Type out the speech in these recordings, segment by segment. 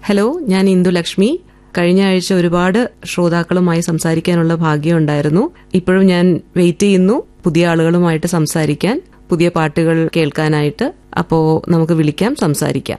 Hello ഞാൻ ഇന്ദുലക്ഷ്മി കഴിഞ്ഞ ആഴ്ച ഒരുപാട് ശ്രോതാക്കളുമായി സംസാരിക്കാനുള്ള ഭാഗ്യമുണ്ടായിരുന്നു ഇപ്പോഴും ഞാൻ വെയിറ്റ് ചെയ്യുന്നു പുതിയ ആളുകളുമായിട്ട് സംസാരിക്കാൻ പുതിയ പാട്ടുകൾ കേൾക്കാനായിട്ട് അപ്പോ നമുക്ക് വിളിക്കാം സംസാരിക്കാം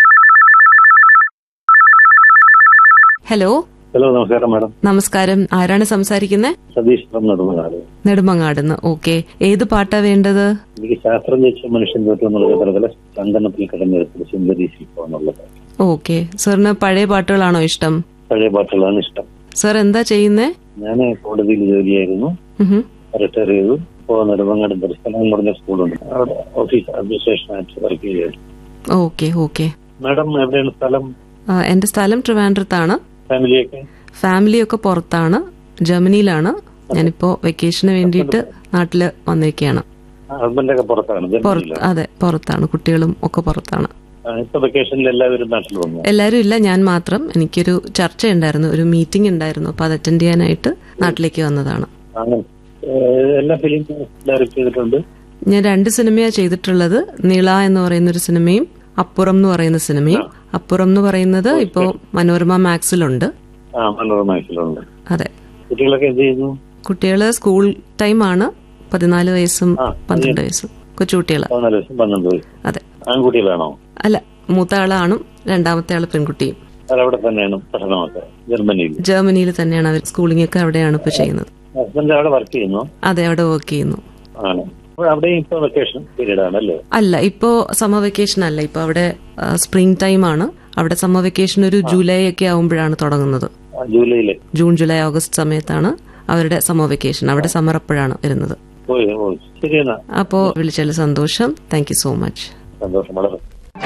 ഹലോ ഹലോ നമസ്കാരം മാഡം നമസ്കാരം ആരാണ് സംസാരിക്കുന്നത് സതീഷ് ഫ്രം നെടുമങ്ങാട് നെടുമങ്ങാടുന്ന് ഓക്കെ ഏത് പാട്ടാ വേണ്ടത് എനിക്ക് ശാസ്ത്രം ജയിച്ച മനുഷ്യൻ തോറ്റു എന്നുള്ള ചിത്രത്തിലെ ചന്ദനത്തിൽ കിടന്നെടുത്തത് സുന്ദരി ശില്പം എന്നുള്ളത് ഓക്കെ സാറിന് പഴയ പാട്ടുകളാണോ ഇഷ്ടം പഴയ പാട്ടുകളാണ് ഇഷ്ടം സാർ എന്താ ചെയ്യുന്നേ ഞാൻ കോടതിയിൽ ജോലിയായിരുന്നു ഉഹും. റിട്ടയർ ചെയ്തു ഇപ്പോൾ നെടുമങ്ങാട് ദർശനം എന്ന് പറഞ്ഞ സ്കൂളുണ്ട് അവിടെ ഓഫീസ് അഡ്മിനിസ്ട്രേഷൻ ആയിട്ട് വർക്ക് ചെയ്യുകയാണ് ഓക്കെ ഓക്കെ മാഡം എവിടെയാണ് സ്ഥലം ആ, എന്റെ സ്ഥലം ട്രിവാൻഡ്രത്താണ് ഫാമിലിയൊക്കെ ഫാമിലിയൊക്കെ പുറത്താണ് ജർമ്മനിയിലാണ് ഞാനിപ്പോ വെക്കേഷന് വേണ്ടിയിട്ട് നാട്ടില് വന്നിരിക്കുകയാണ് ഹസ്ബൻഡൊക്കെ പുറത്താണ് പുറത്ത് ജർമ്മനിയിലാണ്. അതെ പുറത്താണ് കുട്ടികളും ഒക്കെ പുറത്താണ് ആ, ഇപ്പൊ വെക്കേഷനിൽ എല്ലാവരും നാട്ടിൽ വന്നു എല്ലാവരും ഇല്ല ഞാൻ മാത്രം എനിക്കൊരു ചർച്ച ഉണ്ടായിരുന്നു ഒരു മീറ്റിംഗ് ഉണ്ടായിരുന്നു അപ്പൊ അത് അറ്റൻഡ് ചെയ്യാനായിട്ട് നാട്ടിലേക്ക് വന്നതാണ് അങ്ങനെ ഏ, എല്ലാ ഫിലിം ഡയറക്ട് ചെയ്തിട്ടുണ്ട് ഞാൻ രണ്ട് സിനിമയാണ് ചെയ്തിട്ടുള്ളത് നീള എന്ന് പറയുന്ന ഒരു സിനിമയും അപ്പുറം എന്ന് പറയുന്ന സിനിമയും അപ്പുറം എന്ന് പറയുന്നത് ഇപ്പോ മനോരമ മാക്സിലുണ്ട് ആ മനോരമയിലുണ്ട് അതെ കുട്ടികളൊക്കെ എന്ത് ചെയ്യുന്നു കുട്ടികള് സ്കൂൾ ടൈമാണ് പതിനാല് വയസ്സും ആ, പന്ത്രണ്ട് വയസ്സും കൊച്ചുകുട്ടികള് പതിനാല് വയസ്സും പന്ത്രണ്ട് വയസ്സും അതെ ആൺകുട്ടികളാണോ അല്ല മൂത്ത ആളാണും രണ്ടാമത്തെ ആള് പെൺകുട്ടിയും അവിടെ തന്നെയാണ് പഠനമൊക്കെ ജർമ്മനിയിൽ ജർമ്മനിയിൽ തന്നെയാണ് അവർ സ്കൂളിംഗ് ഒക്കെ അവിടെയാണ് ഇപ്പൊ ചെയ്യുന്നത് ഹസ്ബൻഡ് അവിടെ വർക്ക് ചെയ്യുന്നു അതെ അവിടെ വർക്ക് ചെയ്യുന്നു ആണ് അപ്പോൾ അവിടെയും ഇപ്പൊ വെക്കേഷൻ പീരീഡ് ആണ് അല്ലേ അല്ല ഇപ്പോ സമ്മർ വെക്കേഷൻ അല്ല ഇപ്പൊ അവിടെ സ്പ്രിംഗ് ടൈം ആണ് അവിടെ സമ്മർ വെക്കേഷൻ ഒരു ജൂലൈ ഒക്കെ ആവുമ്പോഴാണ് തുടങ്ങുന്നത് ആ, ജൂലൈയില് ജൂൺ ജൂലൈ ഓഗസ്റ്റ് സമയത്താണ് അവരുടെ സമ്മർ വെക്കേഷൻ അവിടെ സമ്മർ അപ്പോഴാണ് വരുന്നത് പോയി ഓ ശരി എന്നാ അപ്പോ വിളിച്ചാൽ സന്തോഷം താങ്ക് യു സോ മച്ച് സന്തോഷം വളരെ